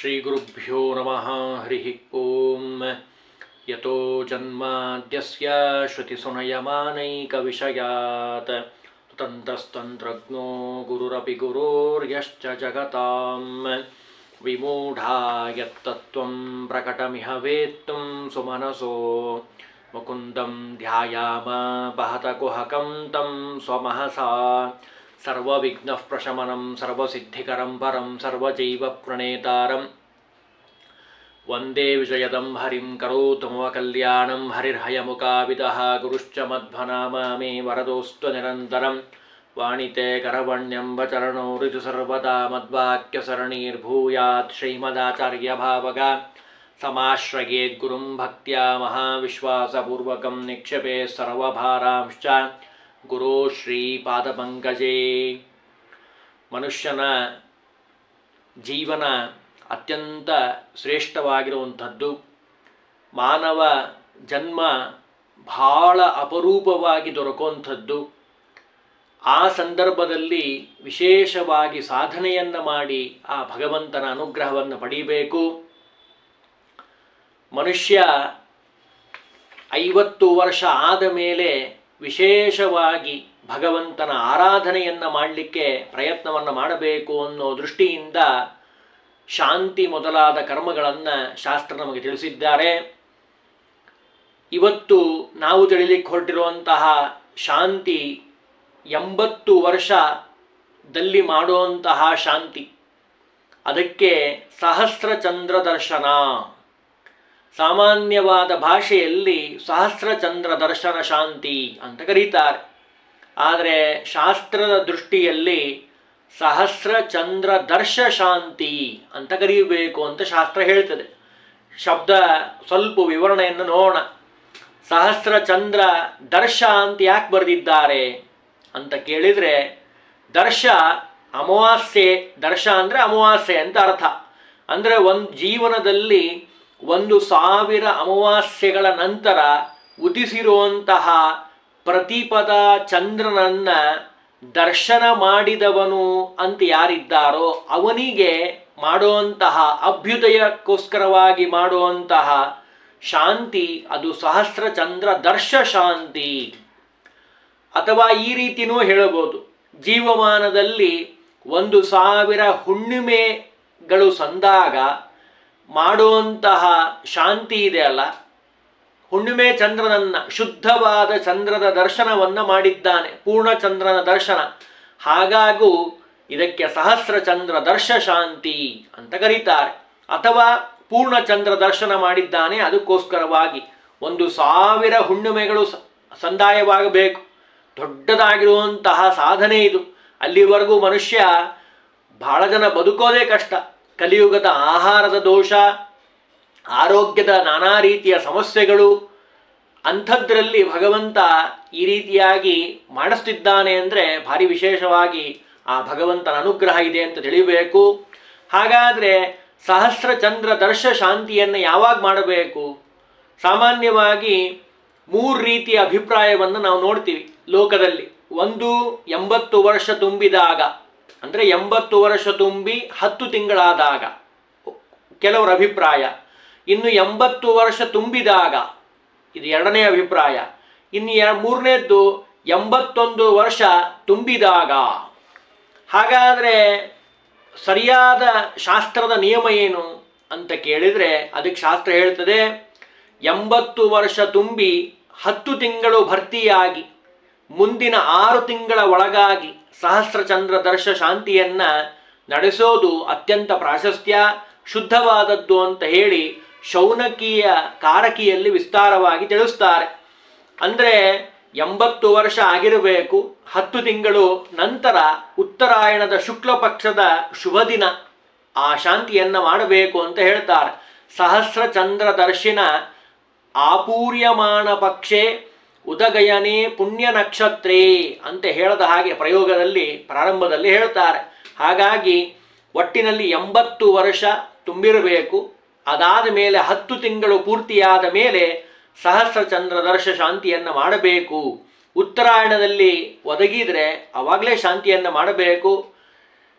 श्रीगुरुभ्यो नमः हरिः ॐ यतो जन्माद्यस्य श्रुतिसुनयमानैकविषयात् तन्तस्तन्त्रज्ञो गुरुरपि गुरोर्यश्च जगतां विमूढा यत्तत्त्वं प्रकटमिह वेत्तुं सुमनसो मुकुन्दं ध्यायाम बहतकुहकं तं स्वमहसा सर्वविघ्नः प्रशमनं सर्वसिद्धिकरं परं सर्वजैवप्रणेतारं वन्दे विजयदं हरिं करोतु मम कल्याणं हरिर्हयमुकाविदः गुरुश्च मध्वनामा मे वरदोऽस्तु निरन्तरं वाणिते करवण्यं वचरणो ऋतु सर्वदा मद्वाक्यसरणीर्भूयात् श्रीमदाचार्यभावगा समाश्रयेद्गुरुं भक्त्या महाविश्वासपूर्वकं निक्षेपे सर्वभारांश्च ಗುರು ಶ್ರೀಪಾದಪಂಕಜೇ ಮನುಷ್ಯನ ಜೀವನ ಅತ್ಯಂತ ಶ್ರೇಷ್ಠವಾಗಿರುವಂಥದ್ದು ಮಾನವ ಜನ್ಮ ಬಹಳ ಅಪರೂಪವಾಗಿ ದೊರಕುವಂಥದ್ದು ಆ ಸಂದರ್ಭದಲ್ಲಿ ವಿಶೇಷವಾಗಿ ಸಾಧನೆಯನ್ನು ಮಾಡಿ ಆ ಭಗವಂತನ ಅನುಗ್ರಹವನ್ನು ಪಡೀಬೇಕು ಮನುಷ್ಯ ಐವತ್ತು ವರ್ಷ ಆದ ಮೇಲೆ ವಿಶೇಷವಾಗಿ ಭಗವಂತನ ಆರಾಧನೆಯನ್ನು ಮಾಡಲಿಕ್ಕೆ ಪ್ರಯತ್ನವನ್ನು ಮಾಡಬೇಕು ಅನ್ನೋ ದೃಷ್ಟಿಯಿಂದ ಶಾಂತಿ ಮೊದಲಾದ ಕರ್ಮಗಳನ್ನು ಶಾಸ್ತ್ರ ನಮಗೆ ತಿಳಿಸಿದ್ದಾರೆ ಇವತ್ತು ನಾವು ತಿಳಿಲಿಕ್ಕೆ ಹೊರಟಿರುವಂತಹ ಶಾಂತಿ ಎಂಬತ್ತು ವರ್ಷದಲ್ಲಿ ಮಾಡುವಂತಹ ಶಾಂತಿ ಅದಕ್ಕೆ ಸಹಸ್ರ ಚಂದ್ರ ದರ್ಶನ ಸಾಮಾನ್ಯವಾದ ಭಾಷೆಯಲ್ಲಿ ಸಹಸ್ರ ಚಂದ್ರ ದರ್ಶನ ಶಾಂತಿ ಅಂತ ಕರೀತಾರೆ ಆದರೆ ಶಾಸ್ತ್ರದ ದೃಷ್ಟಿಯಲ್ಲಿ ಸಹಸ್ರ ಚಂದ್ರ ದರ್ಶ ಶಾಂತಿ ಅಂತ ಕರೀಬೇಕು ಅಂತ ಶಾಸ್ತ್ರ ಹೇಳ್ತದೆ ಶಬ್ದ ಸ್ವಲ್ಪ ವಿವರಣೆಯನ್ನು ನೋಡೋಣ ಸಹಸ್ರ ಚಂದ್ರ ದರ್ಶ ಅಂತ ಯಾಕೆ ಬರೆದಿದ್ದಾರೆ ಅಂತ ಕೇಳಿದರೆ ದರ್ಶ ಅಮಾವಾಸ್ಯೆ ದರ್ಶ ಅಂದರೆ ಅಮಾವಾಸ್ಯೆ ಅಂತ ಅರ್ಥ ಅಂದರೆ ಒಂದು ಜೀವನದಲ್ಲಿ ಒಂದು ಸಾವಿರ ಅಮಾವಾಸ್ಯೆಗಳ ನಂತರ ಉದಿಸಿರುವಂತಹ ಪ್ರತಿಪದ ಚಂದ್ರನನ್ನ ದರ್ಶನ ಮಾಡಿದವನು ಅಂತ ಯಾರಿದ್ದಾರೋ ಅವನಿಗೆ ಮಾಡುವಂತಹ ಅಭ್ಯುದಯಕ್ಕೋಸ್ಕರವಾಗಿ ಮಾಡುವಂತಹ ಶಾಂತಿ ಅದು ಸಹಸ್ರ ಚಂದ್ರ ದರ್ಶ ಶಾಂತಿ ಅಥವಾ ಈ ರೀತಿನೂ ಹೇಳಬಹುದು ಜೀವಮಾನದಲ್ಲಿ ಒಂದು ಸಾವಿರ ಹುಣ್ಣಿಮೆಗಳು ಸಂದಾಗ ಮಾಡುವಂತಹ ಶಾಂತಿ ಇದೆ ಅಲ್ಲ ಹುಣ್ಣಿಮೆ ಚಂದ್ರನನ್ನ ಶುದ್ಧವಾದ ಚಂದ್ರದ ದರ್ಶನವನ್ನು ಮಾಡಿದ್ದಾನೆ ಪೂರ್ಣ ಚಂದ್ರನ ದರ್ಶನ ಹಾಗಾಗೂ ಇದಕ್ಕೆ ಸಹಸ್ರ ಚಂದ್ರ ದರ್ಶ ಶಾಂತಿ ಅಂತ ಕರೀತಾರೆ ಅಥವಾ ಪೂರ್ಣ ಚಂದ್ರ ದರ್ಶನ ಮಾಡಿದ್ದಾನೆ ಅದಕ್ಕೋಸ್ಕರವಾಗಿ ಒಂದು ಸಾವಿರ ಹುಣ್ಣಿಮೆಗಳು ಸಂದಾಯವಾಗಬೇಕು ದೊಡ್ಡದಾಗಿರುವಂತಹ ಸಾಧನೆ ಇದು ಅಲ್ಲಿವರೆಗೂ ಮನುಷ್ಯ ಬಹಳ ಜನ ಬದುಕೋದೇ ಕಷ್ಟ ಕಲಿಯುಗದ ಆಹಾರದ ದೋಷ ಆರೋಗ್ಯದ ನಾನಾ ರೀತಿಯ ಸಮಸ್ಯೆಗಳು ಅಂಥದ್ರಲ್ಲಿ ಭಗವಂತ ಈ ರೀತಿಯಾಗಿ ಮಾಡಿಸ್ತಿದ್ದಾನೆ ಅಂದರೆ ಭಾರಿ ವಿಶೇಷವಾಗಿ ಆ ಭಗವಂತನ ಅನುಗ್ರಹ ಇದೆ ಅಂತ ತಿಳಿಬೇಕು ಹಾಗಾದರೆ ಸಹಸ್ರ ಚಂದ್ರ ದರ್ಶ ಶಾಂತಿಯನ್ನು ಯಾವಾಗ ಮಾಡಬೇಕು ಸಾಮಾನ್ಯವಾಗಿ ಮೂರು ರೀತಿಯ ಅಭಿಪ್ರಾಯವನ್ನು ನಾವು ನೋಡ್ತೀವಿ ಲೋಕದಲ್ಲಿ ಒಂದು ಎಂಬತ್ತು ವರ್ಷ ತುಂಬಿದಾಗ ಅಂದರೆ ಎಂಬತ್ತು ವರ್ಷ ತುಂಬಿ ಹತ್ತು ತಿಂಗಳಾದಾಗ ಕೆಲವರ ಅಭಿಪ್ರಾಯ ಇನ್ನು ಎಂಬತ್ತು ವರ್ಷ ತುಂಬಿದಾಗ ಇದು ಎರಡನೇ ಅಭಿಪ್ರಾಯ ಇನ್ನು ಎ ಮೂರನೇದ್ದು ಎಂಬತ್ತೊಂದು ವರ್ಷ ತುಂಬಿದಾಗ ಹಾಗಾದರೆ ಸರಿಯಾದ ಶಾಸ್ತ್ರದ ನಿಯಮ ಏನು ಅಂತ ಕೇಳಿದರೆ ಅದಕ್ಕೆ ಶಾಸ್ತ್ರ ಹೇಳ್ತದೆ ಎಂಬತ್ತು ವರ್ಷ ತುಂಬಿ ಹತ್ತು ತಿಂಗಳು ಭರ್ತಿಯಾಗಿ ಮುಂದಿನ ಆರು ತಿಂಗಳ ಒಳಗಾಗಿ ಸಹಸ್ರ ಚಂದ್ರ ದರ್ಶ ಶಾಂತಿಯನ್ನ ನಡೆಸೋದು ಅತ್ಯಂತ ಪ್ರಾಶಸ್ತ್ಯ ಶುದ್ಧವಾದದ್ದು ಅಂತ ಹೇಳಿ ಶೌನಕೀಯ ಕಾರಕಿಯಲ್ಲಿ ವಿಸ್ತಾರವಾಗಿ ತಿಳಿಸ್ತಾರೆ ಅಂದರೆ ಎಂಬತ್ತು ವರ್ಷ ಆಗಿರಬೇಕು ಹತ್ತು ತಿಂಗಳು ನಂತರ ಉತ್ತರಾಯಣದ ಶುಕ್ಲ ಪಕ್ಷದ ಶುಭ ದಿನ ಆ ಶಾಂತಿಯನ್ನು ಮಾಡಬೇಕು ಅಂತ ಹೇಳ್ತಾರೆ ಸಹಸ್ರ ಚಂದ್ರ ದರ್ಶಿನ ಆಪೂರ್ಯಮಾನ ಪಕ್ಷೆ ಉದಗಯನೇ ಪುಣ್ಯ ನಕ್ಷತ್ರೇ ಅಂತ ಹೇಳದ ಹಾಗೆ ಪ್ರಯೋಗದಲ್ಲಿ ಪ್ರಾರಂಭದಲ್ಲಿ ಹೇಳ್ತಾರೆ ಹಾಗಾಗಿ ಒಟ್ಟಿನಲ್ಲಿ ಎಂಬತ್ತು ವರ್ಷ ತುಂಬಿರಬೇಕು ಅದಾದ ಮೇಲೆ ಹತ್ತು ತಿಂಗಳು ಪೂರ್ತಿಯಾದ ಮೇಲೆ ಸಹಸ್ರ ಚಂದ್ರ ದರ್ಶ ಶಾಂತಿಯನ್ನು ಮಾಡಬೇಕು ಉತ್ತರಾಯಣದಲ್ಲಿ ಒದಗಿದರೆ ಅವಾಗಲೇ ಶಾಂತಿಯನ್ನು ಮಾಡಬೇಕು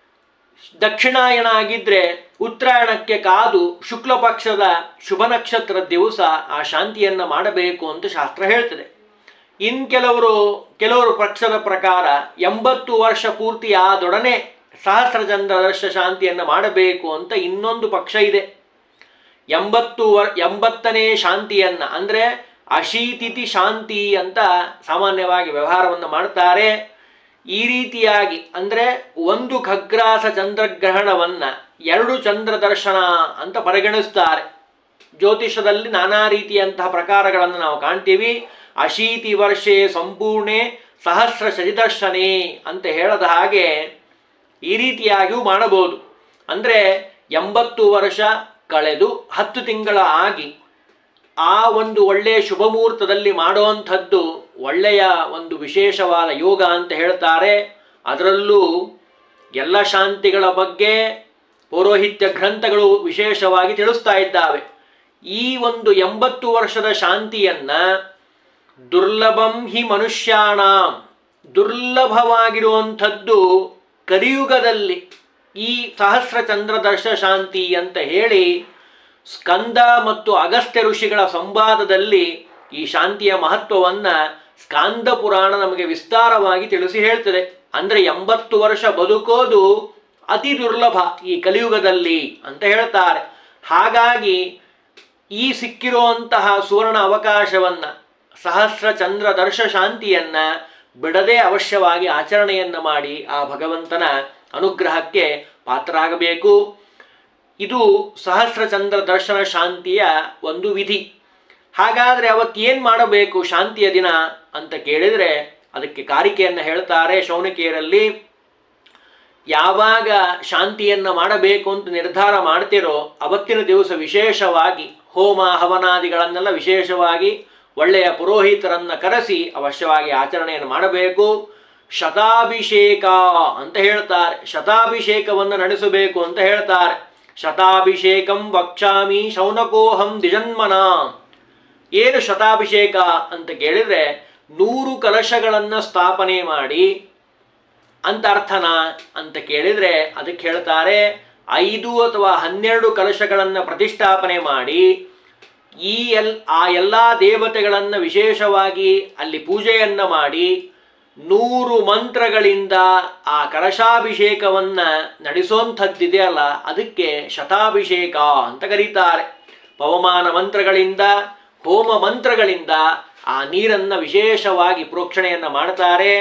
ದಕ್ಷಿಣಾಯಣ ಆಗಿದ್ರೆ ಉತ್ತರಾಯಣಕ್ಕೆ ಕಾದು ಶುಕ್ಲ ಪಕ್ಷದ ಶುಭ ನಕ್ಷತ್ರದ ದಿವಸ ಆ ಶಾಂತಿಯನ್ನು ಮಾಡಬೇಕು ಅಂತ ಶಾಸ್ತ್ರ ಹೇಳ್ತದೆ ಇನ್ ಕೆಲವರು ಕೆಲವರು ಪಕ್ಷದ ಪ್ರಕಾರ ಎಂಬತ್ತು ವರ್ಷ ಪೂರ್ತಿ ಆದೊಡನೆ ಸಹಸ್ರಚಂದ್ರ ದರ್ಶ ಶಾಂತಿಯನ್ನು ಮಾಡಬೇಕು ಅಂತ ಇನ್ನೊಂದು ಪಕ್ಷ ಇದೆ ಎಂಬತ್ತು ವರ್ ಎಂಬತ್ತನೇ ಶಾಂತಿಯನ್ನ ಅಂದರೆ ಅಶೀತಿಥಿ ಶಾಂತಿ ಅಂತ ಸಾಮಾನ್ಯವಾಗಿ ವ್ಯವಹಾರವನ್ನು ಮಾಡ್ತಾರೆ ಈ ರೀತಿಯಾಗಿ ಅಂದರೆ ಒಂದು ಖಗ್ರಾಸ ಚಂದ್ರಗ್ರಹಣವನ್ನ ಎರಡು ಚಂದ್ರ ದರ್ಶನ ಅಂತ ಪರಿಗಣಿಸ್ತಾರೆ ಜ್ಯೋತಿಷದಲ್ಲಿ ನಾನಾ ರೀತಿಯಂತಹ ಪ್ರಕಾರಗಳನ್ನು ನಾವು ಕಾಣ್ತೀವಿ ಅಶೀತಿ ವರ್ಷೆ ಸಂಪೂರ್ಣೆ ಸಹಸ್ರ ಶಜಿದರ್ಶನೇ ಅಂತ ಹೇಳದ ಹಾಗೆ ಈ ರೀತಿಯಾಗಿಯೂ ಮಾಡಬಹುದು ಅಂದರೆ ಎಂಬತ್ತು ವರ್ಷ ಕಳೆದು ಹತ್ತು ತಿಂಗಳ ಆಗಿ ಆ ಒಂದು ಒಳ್ಳೆಯ ಶುಭ ಮುಹೂರ್ತದಲ್ಲಿ ಮಾಡುವಂಥದ್ದು ಒಳ್ಳೆಯ ಒಂದು ವಿಶೇಷವಾದ ಯೋಗ ಅಂತ ಹೇಳ್ತಾರೆ ಅದರಲ್ಲೂ ಎಲ್ಲ ಶಾಂತಿಗಳ ಬಗ್ಗೆ ಪೌರೋಹಿತ್ಯ ಗ್ರಂಥಗಳು ವಿಶೇಷವಾಗಿ ತಿಳಿಸ್ತಾ ಇದ್ದಾವೆ ಈ ಒಂದು ಎಂಬತ್ತು ವರ್ಷದ ಶಾಂತಿಯನ್ನ ದುರ್ಲಭಂ ಹಿ ಮನುಷ್ಯಾಣಾಂ ದುರ್ಲಭವಾಗಿರುವಂಥದ್ದು ಕಲಿಯುಗದಲ್ಲಿ ಈ ಸಹಸ್ರ ಚಂದ್ರದರ್ಶ ಶಾಂತಿ ಅಂತ ಹೇಳಿ ಸ್ಕಂದ ಮತ್ತು ಅಗಸ್ತ್ಯ ಋಷಿಗಳ ಸಂವಾದದಲ್ಲಿ ಈ ಶಾಂತಿಯ ಮಹತ್ವವನ್ನ ಸ್ಕಾಂದ ಪುರಾಣ ನಮಗೆ ವಿಸ್ತಾರವಾಗಿ ತಿಳಿಸಿ ಹೇಳ್ತದೆ ಅಂದ್ರೆ ಎಂಬತ್ತು ವರ್ಷ ಬದುಕೋದು ಅತಿ ದುರ್ಲಭ ಈ ಕಲಿಯುಗದಲ್ಲಿ ಅಂತ ಹೇಳ್ತಾರೆ ಹಾಗಾಗಿ ಈ ಸಿಕ್ಕಿರುವಂತಹ ಸುವರ್ಣ ಅವಕಾಶವನ್ನ ಸಹಸ್ರ ಚಂದ್ರ ದರ್ಶ ಶಾಂತಿಯನ್ನ ಬಿಡದೆ ಅವಶ್ಯವಾಗಿ ಆಚರಣೆಯನ್ನ ಮಾಡಿ ಆ ಭಗವಂತನ ಅನುಗ್ರಹಕ್ಕೆ ಪಾತ್ರರಾಗಬೇಕು ಇದು ಸಹಸ್ರ ಚಂದ್ರ ದರ್ಶನ ಶಾಂತಿಯ ಒಂದು ವಿಧಿ ಹಾಗಾದರೆ ಅವತ್ತೇನು ಮಾಡಬೇಕು ಶಾಂತಿಯ ದಿನ ಅಂತ ಕೇಳಿದರೆ ಅದಕ್ಕೆ ಕಾರಿಕೆಯನ್ನು ಹೇಳ್ತಾರೆ ಶೌನಕಿಯರಲ್ಲಿ ಯಾವಾಗ ಶಾಂತಿಯನ್ನು ಮಾಡಬೇಕು ಅಂತ ನಿರ್ಧಾರ ಮಾಡ್ತಿರೋ ಅವತ್ತಿನ ದಿವಸ ವಿಶೇಷವಾಗಿ ಹೋಮ ಹವನಾದಿಗಳನ್ನೆಲ್ಲ ವಿಶೇಷವಾಗಿ ಒಳ್ಳೆಯ ಪುರೋಹಿತರನ್ನು ಕರೆಸಿ ಅವಶ್ಯವಾಗಿ ಆಚರಣೆಯನ್ನು ಮಾಡಬೇಕು ಶತಾಭಿಷೇಕ ಅಂತ ಹೇಳ್ತಾರೆ ಶತಾಭಿಷೇಕವನ್ನು ನಡೆಸಬೇಕು ಅಂತ ಹೇಳ್ತಾರೆ ಶತಾಭಿಷೇಕಂ ವಕ್ಷಾಮಿ ಶೌನಕೋಹಂ ದ್ವಿಜನ್ಮನ ಏನು ಶತಾಭಿಷೇಕ ಅಂತ ಕೇಳಿದರೆ ನೂರು ಕಲಶಗಳನ್ನು ಸ್ಥಾಪನೆ ಮಾಡಿ ಅಂತ ಅರ್ಥನ ಅಂತ ಕೇಳಿದರೆ ಅದಕ್ಕೆ ಹೇಳ್ತಾರೆ ಐದು ಅಥವಾ ಹನ್ನೆರಡು ಕಲಶಗಳನ್ನು ಪ್ರತಿಷ್ಠಾಪನೆ ಮಾಡಿ ಈ ಎಲ್ ಆ ಎಲ್ಲ ದೇವತೆಗಳನ್ನು ವಿಶೇಷವಾಗಿ ಅಲ್ಲಿ ಪೂಜೆಯನ್ನು ಮಾಡಿ ನೂರು ಮಂತ್ರಗಳಿಂದ ಆ ಕಲಶಾಭಿಷೇಕವನ್ನು ನಡೆಸೋಂಥದ್ದಿದೆಯಲ್ಲ ಅದಕ್ಕೆ ಶತಾಭಿಷೇಕ ಅಂತ ಕರೀತಾರೆ ಪವಮಾನ ಮಂತ್ರಗಳಿಂದ ಹೋಮ ಮಂತ್ರಗಳಿಂದ ಆ ನೀರನ್ನು ವಿಶೇಷವಾಗಿ ಪ್ರೋಕ್ಷಣೆಯನ್ನು ಮಾಡ್ತಾರೆ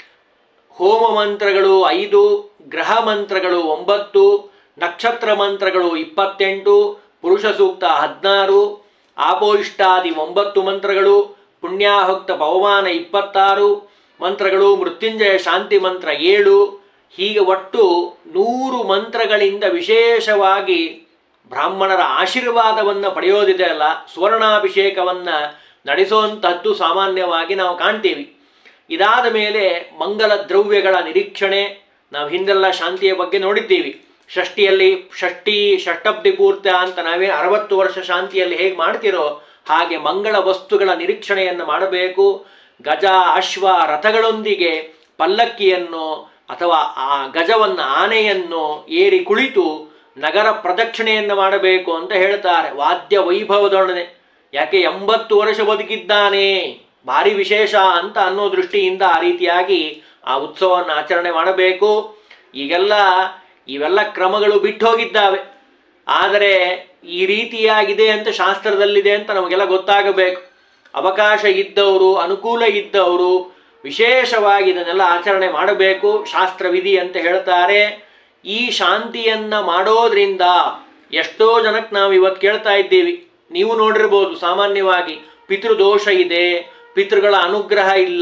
ಹೋಮ ಮಂತ್ರಗಳು ಐದು ಗ್ರಹ ಮಂತ್ರಗಳು ಒಂಬತ್ತು ನಕ್ಷತ್ರ ಮಂತ್ರಗಳು ಇಪ್ಪತ್ತೆಂಟು ಪುರುಷ ಸೂಕ್ತ ಹದಿನಾರು ಆಪೋಯಿಷ್ಟಾದಿ ಒಂಬತ್ತು ಮಂತ್ರಗಳು ಪುಣ್ಯಾಹುಕ್ತ ಪವಮಾನ ಇಪ್ಪತ್ತಾರು ಮಂತ್ರಗಳು ಮೃತ್ಯುಂಜಯ ಶಾಂತಿ ಮಂತ್ರ ಏಳು ಹೀಗೆ ಒಟ್ಟು ನೂರು ಮಂತ್ರಗಳಿಂದ ವಿಶೇಷವಾಗಿ ಬ್ರಾಹ್ಮಣರ ಆಶೀರ್ವಾದವನ್ನು ಪಡೆಯೋದಿದೆ ಅಲ್ಲ ಸುವರ್ಣಾಭಿಷೇಕವನ್ನು ನಡೆಸುವಂತಹದ್ದು ಸಾಮಾನ್ಯವಾಗಿ ನಾವು ಕಾಣ್ತೀವಿ ಇದಾದ ಮೇಲೆ ಮಂಗಲ ದ್ರವ್ಯಗಳ ನಿರೀಕ್ಷಣೆ ನಾವು ಹಿಂದೆಲ್ಲ ಶಾಂತಿಯ ಬಗ್ಗೆ ನೋಡಿದ್ದೀವಿ ಷಷ್ಠಿಯಲ್ಲಿ ಷಷ್ಠಿ ಷಷ್ಟಬ್ದಿ ಪೂರ್ತ ಅಂತ ನಾವೇ ಅರವತ್ತು ವರ್ಷ ಶಾಂತಿಯಲ್ಲಿ ಹೇಗೆ ಮಾಡ್ತಿರೋ ಹಾಗೆ ಮಂಗಳ ವಸ್ತುಗಳ ನಿರೀಕ್ಷಣೆಯನ್ನು ಮಾಡಬೇಕು ಗಜ ಅಶ್ವ ರಥಗಳೊಂದಿಗೆ ಪಲ್ಲಕ್ಕಿಯನ್ನು ಅಥವಾ ಆ ಗಜವನ್ನು ಆನೆಯನ್ನು ಏರಿ ಕುಳಿತು ನಗರ ಪ್ರದಕ್ಷಿಣೆಯನ್ನು ಮಾಡಬೇಕು ಅಂತ ಹೇಳ್ತಾರೆ ವಾದ್ಯ ವೈಭವದೊಡನೆ ಯಾಕೆ ಎಂಬತ್ತು ವರ್ಷ ಬದುಕಿದ್ದಾನೆ ಭಾರಿ ವಿಶೇಷ ಅಂತ ಅನ್ನೋ ದೃಷ್ಟಿಯಿಂದ ಆ ರೀತಿಯಾಗಿ ಆ ಉತ್ಸವವನ್ನು ಆಚರಣೆ ಮಾಡಬೇಕು ಈಗೆಲ್ಲ ಇವೆಲ್ಲ ಕ್ರಮಗಳು ಬಿಟ್ಟು ಹೋಗಿದ್ದಾವೆ ಆದರೆ ಈ ರೀತಿಯಾಗಿದೆ ಅಂತ ಶಾಸ್ತ್ರದಲ್ಲಿದೆ ಅಂತ ನಮಗೆಲ್ಲ ಗೊತ್ತಾಗಬೇಕು ಅವಕಾಶ ಇದ್ದವರು ಅನುಕೂಲ ಇದ್ದವರು ವಿಶೇಷವಾಗಿ ಇದನ್ನೆಲ್ಲ ಆಚರಣೆ ಮಾಡಬೇಕು ಶಾಸ್ತ್ರವಿಧಿ ಅಂತ ಹೇಳ್ತಾರೆ ಈ ಶಾಂತಿಯನ್ನ ಮಾಡೋದ್ರಿಂದ ಎಷ್ಟೋ ಜನಕ್ಕೆ ನಾವು ಇವತ್ತು ಕೇಳ್ತಾ ಇದ್ದೀವಿ ನೀವು ನೋಡಿರ್ಬೋದು ಸಾಮಾನ್ಯವಾಗಿ ಪಿತೃದೋಷ ಇದೆ ಪಿತೃಗಳ ಅನುಗ್ರಹ ಇಲ್ಲ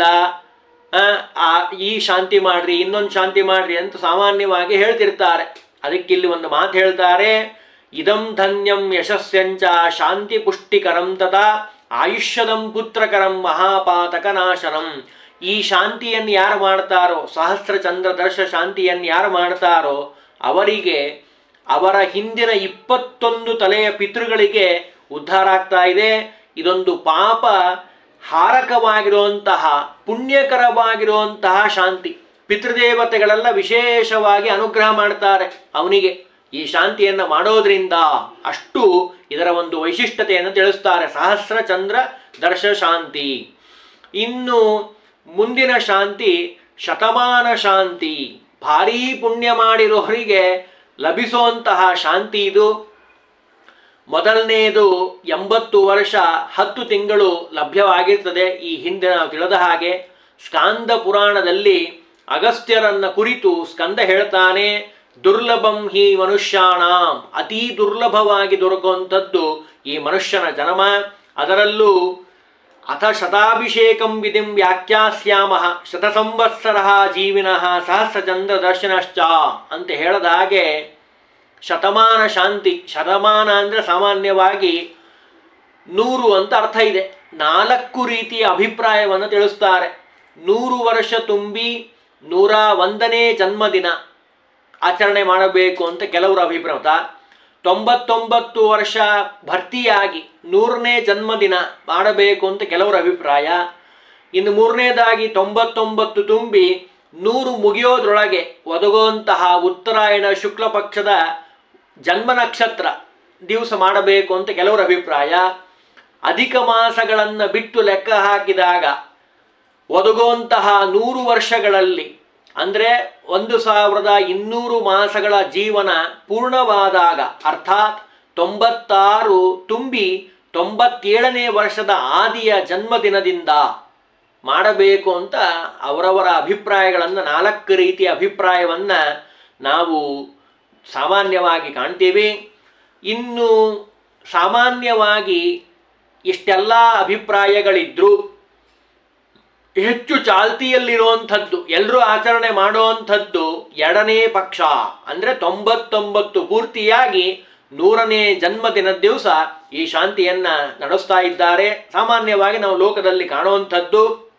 ಆ, ಆ ಈ ಶಾಂತಿ ಮಾಡ್ರಿ ಇನ್ನೊಂದು ಶಾಂತಿ ಮಾಡ್ರಿ ಅಂತ ಸಾಮಾನ್ಯವಾಗಿ ಹೇಳ್ತಿರ್ತಾರೆ ಅದಕ್ಕಿಲ್ಲಿ ಒಂದು ಮಾತು ಹೇಳ್ತಾರೆ ಇದಂ ಧನ್ಯಂ ಯಶಸ್ಸಂಚ ಶಾಂತಿ ಪುಷ್ಟಿಕರಂ ತಥಾ ಆಯುಷ್ಯದಂ ಪುತ್ರಕರಂ ಮಹಾಪಾತಕ ನಾಶನಂ ಈ ಶಾಂತಿಯನ್ನು ಯಾರು ಮಾಡ್ತಾರೋ ಸಹಸ್ರ ಚಂದ್ರ ದರ್ಶ ಶಾಂತಿಯನ್ನು ಯಾರು ಮಾಡ್ತಾರೋ ಅವರಿಗೆ ಅವರ ಹಿಂದಿನ ಇಪ್ಪತ್ತೊಂದು ತಲೆಯ ಪಿತೃಗಳಿಗೆ ಉದ್ಧಾರ ಆಗ್ತಾ ಇದೆ ಇದೊಂದು ಪಾಪ ಹಾರಕವಾಗಿರುವಂತಹ ಪುಣ್ಯಕರವಾಗಿರುವಂತಹ ಶಾಂತಿ ಪಿತೃದೇವತೆಗಳೆಲ್ಲ ವಿಶೇಷವಾಗಿ ಅನುಗ್ರಹ ಮಾಡ್ತಾರೆ ಅವನಿಗೆ ಈ ಶಾಂತಿಯನ್ನು ಮಾಡೋದ್ರಿಂದ ಅಷ್ಟು ಇದರ ಒಂದು ವೈಶಿಷ್ಟ್ಯತೆಯನ್ನು ತಿಳಿಸ್ತಾರೆ ಸಹಸ್ರ ಚಂದ್ರ ದರ್ಶ ಶಾಂತಿ ಇನ್ನು ಮುಂದಿನ ಶಾಂತಿ ಶತಮಾನ ಶಾಂತಿ ಭಾರೀ ಪುಣ್ಯ ಮಾಡಿರೋರಿಗೆ ಲಭಿಸುವಂತಹ ಶಾಂತಿ ಇದು ಮೊದಲನೆಯದು ಎಂಬತ್ತು ವರ್ಷ ಹತ್ತು ತಿಂಗಳು ಲಭ್ಯವಾಗಿರ್ತದೆ ಈ ಹಿಂದೆ ನಾವು ತಿಳಿದ ಹಾಗೆ ಸ್ಕಾಂದ ಪುರಾಣದಲ್ಲಿ ಅಗಸ್ತ್ಯರನ್ನ ಕುರಿತು ಸ್ಕಂದ ಹೇಳ್ತಾನೆ ದುರ್ಲಭಂ ಹಿ ಮನುಷ್ಯಾಣಾಂ ಅತೀ ದುರ್ಲಭವಾಗಿ ದೊರಕುವಂಥದ್ದು ಈ ಮನುಷ್ಯನ ಜನ್ಮ ಅದರಲ್ಲೂ ಅಥ ಶತಾಭಿಷೇಕಂ ವಿಧಿಂ ವ್ಯಾಖ್ಯಾಸ್ಯಾಮ ಶತ ಸಂವತ್ಸರ ಜೀವಿನಃ ಸಹಸ್ರಚಂದ್ರ ದರ್ಶನಶ್ಚ ಅಂತ ಹೇಳದ ಹಾಗೆ ಶತಮಾನ ಶಾಂತಿ ಶತಮಾನ ಅಂದರೆ ಸಾಮಾನ್ಯವಾಗಿ ನೂರು ಅಂತ ಅರ್ಥ ಇದೆ ನಾಲ್ಕು ರೀತಿಯ ಅಭಿಪ್ರಾಯವನ್ನು ತಿಳಿಸ್ತಾರೆ ನೂರು ವರ್ಷ ತುಂಬಿ ನೂರ ಒಂದನೇ ಜನ್ಮದಿನ ಆಚರಣೆ ಮಾಡಬೇಕು ಅಂತ ಕೆಲವರು ಅಭಿಪ್ರಾಯ ತೊಂಬತ್ತೊಂಬತ್ತು ವರ್ಷ ಭರ್ತಿಯಾಗಿ ನೂರನೇ ಜನ್ಮದಿನ ಮಾಡಬೇಕು ಅಂತ ಕೆಲವರ ಅಭಿಪ್ರಾಯ ಇನ್ನು ಮೂರನೇದಾಗಿ ತೊಂಬತ್ತೊಂಬತ್ತು ತುಂಬಿ ನೂರು ಮುಗಿಯೋದ್ರೊಳಗೆ ಒದಗುವಂತಹ ಉತ್ತರಾಯಣ ಶುಕ್ಲ ಪಕ್ಷದ ಜನ್ಮ ನಕ್ಷತ್ರ ದಿವಸ ಮಾಡಬೇಕು ಅಂತ ಕೆಲವರ ಅಭಿಪ್ರಾಯ ಅಧಿಕ ಮಾಸಗಳನ್ನು ಬಿಟ್ಟು ಲೆಕ್ಕ ಹಾಕಿದಾಗ ಒದಗುವಂತಹ ನೂರು ವರ್ಷಗಳಲ್ಲಿ ಅಂದರೆ ಒಂದು ಸಾವಿರದ ಇನ್ನೂರು ಮಾಸಗಳ ಜೀವನ ಪೂರ್ಣವಾದಾಗ ಅರ್ಥಾತ್ ತೊಂಬತ್ತಾರು ತುಂಬಿ ತೊಂಬತ್ತೇಳನೇ ವರ್ಷದ ಆದಿಯ ಜನ್ಮದಿನದಿಂದ ಮಾಡಬೇಕು ಅಂತ ಅವರವರ ಅಭಿಪ್ರಾಯಗಳನ್ನು ನಾಲ್ಕು ರೀತಿಯ ಅಭಿಪ್ರಾಯವನ್ನು ನಾವು ಸಾಮಾನ್ಯವಾಗಿ ಕಾಣ್ತೀವಿ ಇನ್ನು ಸಾಮಾನ್ಯವಾಗಿ ಇಷ್ಟೆಲ್ಲ ಅಭಿಪ್ರಾಯಗಳಿದ್ದರೂ ಹೆಚ್ಚು ಚಾಲ್ತಿಯಲ್ಲಿರುವಂಥದ್ದು ಎಲ್ಲರೂ ಆಚರಣೆ ಮಾಡುವಂಥದ್ದು ಎರಡನೇ ಪಕ್ಷ ಅಂದರೆ ತೊಂಬತ್ತೊಂಬತ್ತು ಪೂರ್ತಿಯಾಗಿ ನೂರನೇ ಜನ್ಮದಿನ ದಿವಸ ಈ ಶಾಂತಿಯನ್ನ ನಡೆಸ್ತಾ ಇದ್ದಾರೆ ಸಾಮಾನ್ಯವಾಗಿ ನಾವು ಲೋಕದಲ್ಲಿ ಕಾಣುವಂಥದ್ದು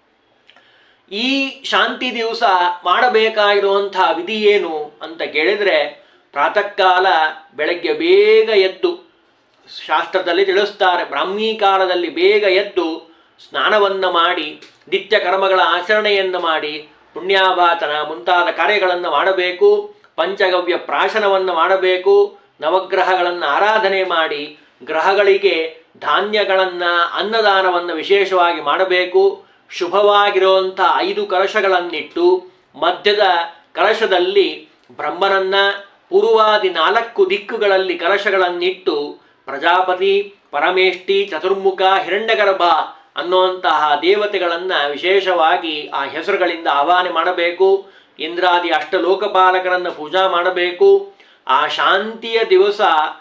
ಈ ಶಾಂತಿ ದಿವಸ ಮಾಡಬೇಕಾಗಿರುವಂತಹ ವಿಧಿ ಏನು ಅಂತ ಕೇಳಿದರೆ ಪ್ರಾತಃ ಕಾಲ ಬೆಳಗ್ಗೆ ಬೇಗ ಎದ್ದು ಶಾಸ್ತ್ರದಲ್ಲಿ ತಿಳಿಸ್ತಾರೆ ಬ್ರಾಹ್ಮೀ ಕಾಲದಲ್ಲಿ ಬೇಗ ಎದ್ದು ಸ್ನಾನವನ್ನು ಮಾಡಿ ನಿತ್ಯ ಕರ್ಮಗಳ ಆಚರಣೆಯನ್ನು ಮಾಡಿ ಪುಣ್ಯಾಭಾತನ ಮುಂತಾದ ಕಾರ್ಯಗಳನ್ನು ಮಾಡಬೇಕು ಪಂಚಗವ್ಯ ಪ್ರಾಶನವನ್ನು ಮಾಡಬೇಕು ನವಗ್ರಹಗಳನ್ನು ಆರಾಧನೆ ಮಾಡಿ ಗ್ರಹಗಳಿಗೆ ಧಾನ್ಯಗಳನ್ನು ಅನ್ನದಾನವನ್ನು ವಿಶೇಷವಾಗಿ ಮಾಡಬೇಕು ಶುಭವಾಗಿರುವಂಥ ಐದು ಕಲಶಗಳನ್ನಿಟ್ಟು ಮಧ್ಯದ ಕಲಶದಲ್ಲಿ ಬ್ರಹ್ಮನನ್ನ ಪೂರ್ವಾದಿ ನಾಲ್ಕು ದಿಕ್ಕುಗಳಲ್ಲಿ ಕಲಶಗಳನ್ನಿಟ್ಟು ಪ್ರಜಾಪತಿ ಪರಮೇಷ್ಠಿ ಚತುರ್ಮುಖ ಹಿರಣ್ಯಗರ್ಭ ಅನ್ನುವಂತಹ ದೇವತೆಗಳನ್ನು ವಿಶೇಷವಾಗಿ ಆ ಹೆಸರುಗಳಿಂದ ಆಹ್ವಾನ ಮಾಡಬೇಕು ಇಂದ್ರಾದಿ ಅಷ್ಟಲೋಕಪಾಲಕರನ್ನು ಪೂಜಾ ಮಾಡಬೇಕು ಆ ಶಾಂತಿಯ ದಿವಸ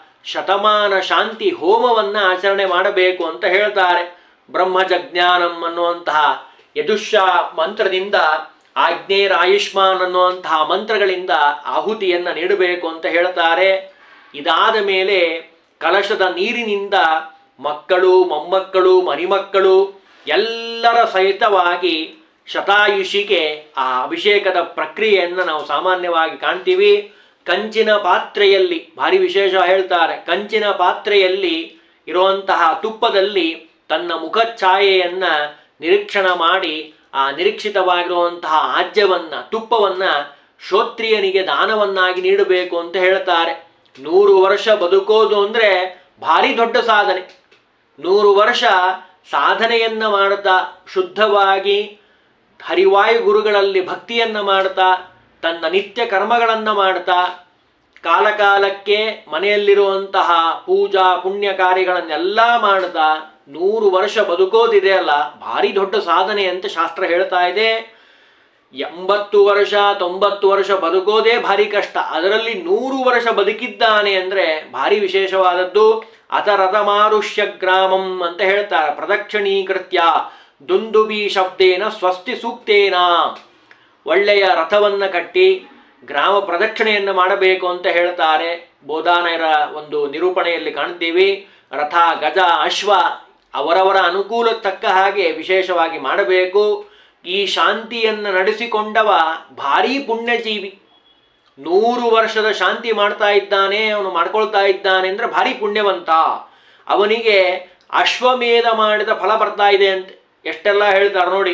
ಶತಮಾನ ಶಾಂತಿ ಹೋಮವನ್ನು ಆಚರಣೆ ಮಾಡಬೇಕು ಅಂತ ಹೇಳ್ತಾರೆ ಬ್ರಹ್ಮಜಜ್ಞಾನಂ ಅನ್ನುವಂತಹ ಯದುಷ್ಯ ಮಂತ್ರದಿಂದ ಆಜ್ಞೇರ್ ಆಯುಷ್ಮಾನ್ ಅನ್ನುವಂತಹ ಮಂತ್ರಗಳಿಂದ ಆಹುತಿಯನ್ನು ನೀಡಬೇಕು ಅಂತ ಹೇಳ್ತಾರೆ ಇದಾದ ಮೇಲೆ ಕಲಶದ ನೀರಿನಿಂದ ಮಕ್ಕಳು ಮೊಮ್ಮಕ್ಕಳು ಮರಿಮಕ್ಕಳು ಎಲ್ಲರ ಸಹಿತವಾಗಿ ಶತಾಯುಷಿಗೆ ಆ ಅಭಿಷೇಕದ ಪ್ರಕ್ರಿಯೆಯನ್ನು ನಾವು ಸಾಮಾನ್ಯವಾಗಿ ಕಾಣ್ತೀವಿ ಕಂಚಿನ ಪಾತ್ರೆಯಲ್ಲಿ ಭಾರಿ ವಿಶೇಷ ಹೇಳ್ತಾರೆ ಕಂಚಿನ ಪಾತ್ರೆಯಲ್ಲಿ ಇರುವಂತಹ ತುಪ್ಪದಲ್ಲಿ ತನ್ನ ಮುಖಛಾಯೆಯನ್ನು ನಿರೀಕ್ಷಣ ಮಾಡಿ ಆ ನಿರೀಕ್ಷಿತವಾಗಿರುವಂತಹ ಆಜ್ಯವನ್ನು ತುಪ್ಪವನ್ನು ಶ್ರೋತ್ರಿಯನಿಗೆ ದಾನವನ್ನಾಗಿ ನೀಡಬೇಕು ಅಂತ ಹೇಳ್ತಾರೆ ನೂರು ವರ್ಷ ಬದುಕೋದು ಅಂದರೆ ಭಾರಿ ದೊಡ್ಡ ಸಾಧನೆ ನೂರು ವರ್ಷ ಸಾಧನೆಯನ್ನು ಮಾಡುತ್ತಾ ಶುದ್ಧವಾಗಿ ಹರಿವಾಯು ಗುರುಗಳಲ್ಲಿ ಭಕ್ತಿಯನ್ನು ಮಾಡ್ತಾ ತನ್ನ ನಿತ್ಯ ಕರ್ಮಗಳನ್ನು ಮಾಡ್ತಾ ಕಾಲಕಾಲಕ್ಕೆ ಮನೆಯಲ್ಲಿರುವಂತಹ ಪೂಜಾ ಪುಣ್ಯ ಕಾರ್ಯಗಳನ್ನೆಲ್ಲ ಮಾಡ್ತಾ ನೂರು ವರ್ಷ ಬದುಕೋದಿದೆ ಅಲ್ಲ ಭಾರಿ ದೊಡ್ಡ ಸಾಧನೆ ಅಂತ ಶಾಸ್ತ್ರ ಹೇಳ್ತಾ ಇದೆ ಎಂಬತ್ತು ವರ್ಷ ತೊಂಬತ್ತು ವರ್ಷ ಬದುಕೋದೇ ಭಾರಿ ಕಷ್ಟ ಅದರಲ್ಲಿ ನೂರು ವರ್ಷ ಬದುಕಿದ್ದಾನೆ ಅಂದರೆ ಭಾರಿ ವಿಶೇಷವಾದದ್ದು ಅಥ ರಥಮಾರುಷ್ಯ ಗ್ರಾಮಂ ಅಂತ ಹೇಳ್ತಾರೆ ಪ್ರದಕ್ಷಿಣೀಕೃತ್ಯ ದುಂದುಬಿ ಶಬ್ದೇನ ಸ್ವಸ್ತಿ ಸೂಕ್ತೇನ ಒಳ್ಳೆಯ ರಥವನ್ನು ಕಟ್ಟಿ ಗ್ರಾಮ ಪ್ರದಕ್ಷಿಣೆಯನ್ನು ಮಾಡಬೇಕು ಅಂತ ಹೇಳ್ತಾರೆ ಬೋಧಾನಯರ ಒಂದು ನಿರೂಪಣೆಯಲ್ಲಿ ಕಾಣ್ತೀವಿ ರಥ ಗಜ ಅಶ್ವ ಅವರವರ ಅನುಕೂಲಕ್ಕೆ ತಕ್ಕ ಹಾಗೆ ವಿಶೇಷವಾಗಿ ಮಾಡಬೇಕು ಈ ಶಾಂತಿಯನ್ನು ನಡೆಸಿಕೊಂಡವ ಭಾರೀ ಪುಣ್ಯಜೀವಿ ನೂರು ವರ್ಷದ ಶಾಂತಿ ಮಾಡ್ತಾ ಇದ್ದಾನೆ ಅವನು ಮಾಡ್ಕೊಳ್ತಾ ಇದ್ದಾನೆ ಅಂದರೆ ಭಾರಿ ಪುಣ್ಯವಂತ ಅವನಿಗೆ ಅಶ್ವಮೇಧ ಮಾಡಿದ ಫಲ ಬರ್ತಾ ಇದೆ ಅಂತೆ ಎಷ್ಟೆಲ್ಲ ಹೇಳ್ತಾರೆ ನೋಡಿ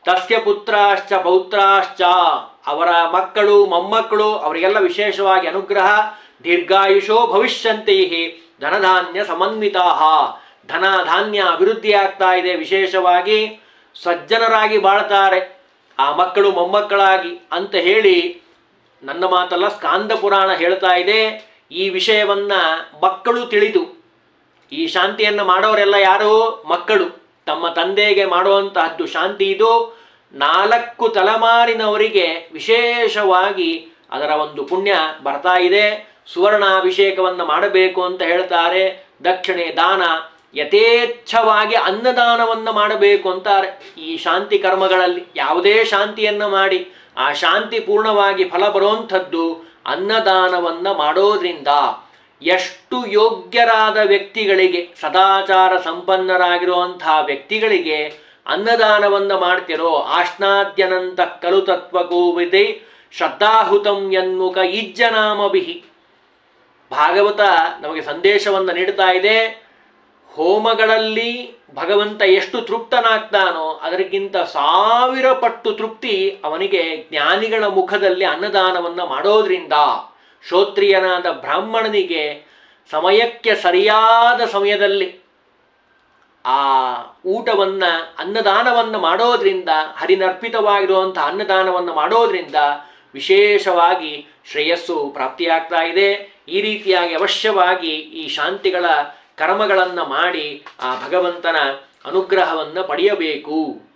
ತಸ್ಯ ಪುತ್ರಾಶ್ಚ ಪೌತ್ರಾಶ್ಚ ಅವರ ಮಕ್ಕಳು ಮೊಮ್ಮಕ್ಕಳು ಅವರಿಗೆಲ್ಲ ವಿಶೇಷವಾಗಿ ಅನುಗ್ರಹ ದೀರ್ಘಾಯುಷೋ ಭವಿಷ್ಯಂತೆ ಧನಧಾನ್ಯ ಸಮನ್ವಿತಾ ಧನ ಧಾನ್ಯ ಅಭಿವೃದ್ಧಿ ಆಗ್ತಾ ಇದೆ ವಿಶೇಷವಾಗಿ ಸಜ್ಜನರಾಗಿ ಬಾಳ್ತಾರೆ ಆ ಮಕ್ಕಳು ಮೊಮ್ಮಕ್ಕಳಾಗಿ ಅಂತ ಹೇಳಿ ನನ್ನ ಮಾತಲ್ಲ ಸ್ಕಾಂದ ಪುರಾಣ ಹೇಳ್ತಾ ಇದೆ ಈ ವಿಷಯವನ್ನ ಮಕ್ಕಳು ತಿಳಿದು ಈ ಶಾಂತಿಯನ್ನು ಮಾಡೋರೆಲ್ಲ ಯಾರು ಮಕ್ಕಳು ತಮ್ಮ ತಂದೆಗೆ ಮಾಡುವಂತಹದ್ದು ಶಾಂತಿ ಇದು ನಾಲ್ಕು ತಲೆಮಾರಿನವರಿಗೆ ವಿಶೇಷವಾಗಿ ಅದರ ಒಂದು ಪುಣ್ಯ ಬರ್ತಾ ಇದೆ ಸುವರ್ಣಾಭಿಷೇಕವನ್ನು ಮಾಡಬೇಕು ಅಂತ ಹೇಳ್ತಾರೆ ದಕ್ಷಿಣೆ ದಾನ ಯಥೇಚ್ಛವಾಗಿ ಅನ್ನದಾನವನ್ನು ಮಾಡಬೇಕು ಅಂತಾರೆ ಈ ಶಾಂತಿ ಕರ್ಮಗಳಲ್ಲಿ ಯಾವುದೇ ಶಾಂತಿಯನ್ನು ಮಾಡಿ ಆ ಶಾಂತಿ ಪೂರ್ಣವಾಗಿ ಫಲ ಬರುವಂಥದ್ದು ಅನ್ನದಾನವನ್ನು ಮಾಡೋದ್ರಿಂದ ಎಷ್ಟು ಯೋಗ್ಯರಾದ ವ್ಯಕ್ತಿಗಳಿಗೆ ಸದಾಚಾರ ಸಂಪನ್ನರಾಗಿರುವಂತಹ ವ್ಯಕ್ತಿಗಳಿಗೆ ಅನ್ನದಾನವನ್ನು ಮಾಡ್ತಿರೋ ಆಶ್ನಾದ್ಯನಂತ ಕಲು ತತ್ವಕೋವಿದೆ ಶ್ರದ್ಧಾಹುತಂ ಎನ್ನುಕ ಇಜ್ಜನಾಮಭಿಹಿ ಭಾಗವತ ನಮಗೆ ಸಂದೇಶವನ್ನು ನೀಡ್ತಾ ಇದೆ ಹೋಮಗಳಲ್ಲಿ ಭಗವಂತ ಎಷ್ಟು ತೃಪ್ತನಾಗ್ತಾನೋ ಅದಕ್ಕಿಂತ ಸಾವಿರ ಪಟ್ಟು ತೃಪ್ತಿ ಅವನಿಗೆ ಜ್ಞಾನಿಗಳ ಮುಖದಲ್ಲಿ ಅನ್ನದಾನವನ್ನು ಮಾಡೋದ್ರಿಂದ ಶ್ರೋತ್ರಿಯನಾದ ಬ್ರಾಹ್ಮಣನಿಗೆ ಸಮಯಕ್ಕೆ ಸರಿಯಾದ ಸಮಯದಲ್ಲಿ ಆ ಊಟವನ್ನು ಅನ್ನದಾನವನ್ನು ಮಾಡೋದ್ರಿಂದ ಹರಿನರ್ಪಿತವಾಗಿರುವಂಥ ಅನ್ನದಾನವನ್ನು ಮಾಡೋದ್ರಿಂದ ವಿಶೇಷವಾಗಿ ಶ್ರೇಯಸ್ಸು ಪ್ರಾಪ್ತಿಯಾಗ್ತಾ ಇದೆ ಈ ರೀತಿಯಾಗಿ ಅವಶ್ಯವಾಗಿ ಈ ಶಾಂತಿಗಳ ಕರ್ಮಗಳನ್ನು ಮಾಡಿ ಆ ಭಗವಂತನ ಅನುಗ್ರಹವನ್ನು ಪಡೆಯಬೇಕು